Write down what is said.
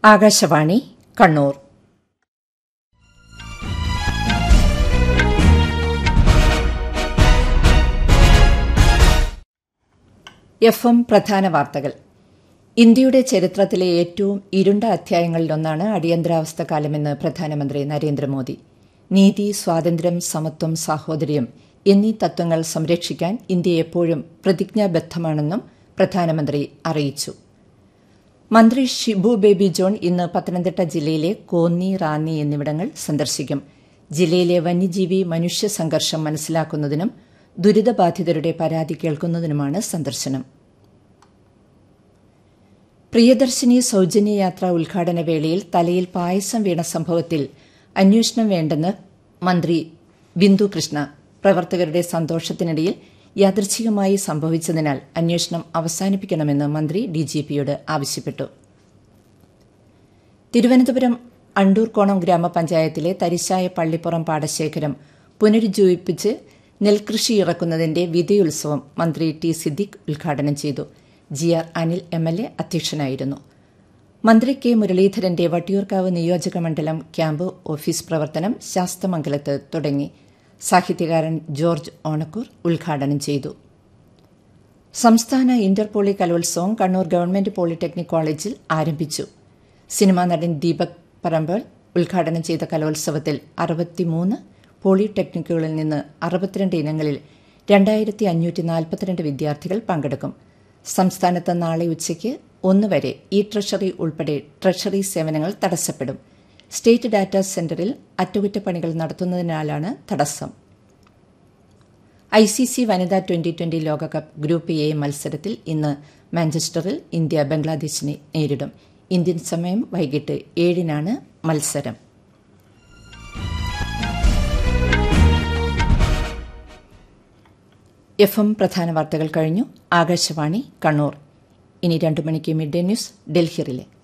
Akashvani Kannur F M പ്രധാന വാർത്തകൾ ഇന്ത്യയുടെ ചരിത്രത്തിലെ ഏറ്റവും ഇരുണ്ട അധ്യായങ്ങളിലൊന്നാണ് അടിയന്തരാവസ്ഥ കാലമെന്ന് പ്രധാനമന്ത്രി നരേന്ദ്രമോദി നീതി സ്വാതന്ത്ര്യം സമത്വം സാഹോദര്യം എന്നീ തത്വങ്ങൾ സംരക്ഷിക്കാൻ ഇന്ത്യ എപ്പോഴും പ്രതിജ്ഞാബദ്ധമാണെന്നും പ്രധാനമന്ത്രി അറിയിച്ചു മന്ത്രി ഷിബു ബേബി ജോൺ ഇന്ന് പത്തനംതിട്ട ജില്ലയിലെ കോന്നി റാന്നി എന്നിവിടങ്ങൾ സന്ദർശിക്കും ജില്ലയിലെ വന്യജീവി മനുഷ്യ സംഘർഷം മനസ്സിലാക്കുന്നതിനും ദുരിതബാധിതരുടെ പരാതി കേൾക്കുന്നതിനുമാണ് സന്ദർശനം പ്രിയദർശിനി സൌജന്യ യാത്ര ഉദ്ഘാടന വേളയിൽ തലയിൽ പായസം വീണ സംഭവത്തിൽ അന്വേഷണം വേണ്ടെന്ന് മന്ത്രി ബിന്ദു കൃഷ്ണ പ്രവർത്തകരുടെ സന്തോഷത്തിനിടയിൽ യാദൃച്ഛികമായി സംഭവിച്ചതിനാൽ അന്വേഷണം അവസാനിപ്പിക്കണമെന്ന് മന്ത്രി ഡിജിപിയോട് ആവശ്യപ്പെട്ടു തിരുവനന്തപുരം അണ്ടൂർക്കോണം ഗ്രാമപഞ്ചായത്തിലെ തരിശായ പള്ളിപ്പുറം പാടശേഖരം പുനരുജ്ജീവിപ്പിച്ച് നെൽകൃഷി ഇറക്കുന്നതിന്റെ വിധിയുത്സവം മന്ത്രി ടി സിദ്ദിഖ് ഉദ്ഘാടനം ചെയ്തു G R Anil M L A അധ്യക്ഷനായിരുന്നു മന്ത്രി കെ മുരളീധരന്റെ വട്ടിയൂർക്കാവ് നിയോജക മണ്ഡലം ക്യാമ്പ് ഓഫീസ് പ്രവർത്തനം ശാസ്തമംഗലത്ത് തുടങ്ങി സാഹിത്യകാരൻ ജോർജ് ഓണക്കൂർ ഉദ്ഘാടനം ചെയ്തു സംസ്ഥാന ഇന്റർപോളി കലോത്സവം കണ്ണൂർ ഗവൺമെന്റ് പോളിടെക്നിക് കോളേജിൽ ആരംഭിച്ചു സിനിമാ നടൻ ദീപക് പറമ്പൽ ഉദ്ഘാടനം ചെയ്ത കലോത്സവത്തിൽ അറുപത്തിമൂന്ന് പോളിടെക്നിക്കുകളിൽ നിന്ന് അറുപത്തിരണ്ട് ഇനങ്ങളിൽ രണ്ടായിരത്തി അഞ്ഞൂറ്റി നാൽപ്പത്തിരണ്ട് വിദ്യാർത്ഥികൾ പങ്കെടുക്കും സംസ്ഥാനത്ത് നാളെ ഉച്ചയ്ക്ക് ഒന്ന് വരെ ഇ ട്രഷറി ഉൾപ്പെടെ ട്രഷറി സേവനങ്ങൾ തടസ്സപ്പെടും സ്റ്റേറ്റ് ഡാറ്റാ സെന്ററിൽ അറ്റകുറ്റപ്പണികൾ നടത്തുന്നതിനാലാണ് തടസ്സം ഐ സി സി വനിതാ ട്വന്റി ട്വന്റി ലോകകപ്പ് ഗ്രൂപ്പ് എ മത്സരത്തിൽ ഇന്ന് മാഞ്ചസ്റ്ററിൽ ഇന്ത്യ ബംഗ്ലാദേശിനെ നേരിടും ഇന്ത്യൻ സമയം വൈകിട്ട് ഏഴിനാണ് മത്സരം എഫ് എം പ്രധാന വാർത്തകൾ കഴിഞ്ഞു ആകാശവാണി കണ്ണൂർ ഇനി രണ്ടു മണിക്ക് മിഡ് ഡേ ന്യൂസ് ഡൽഹിയിലെ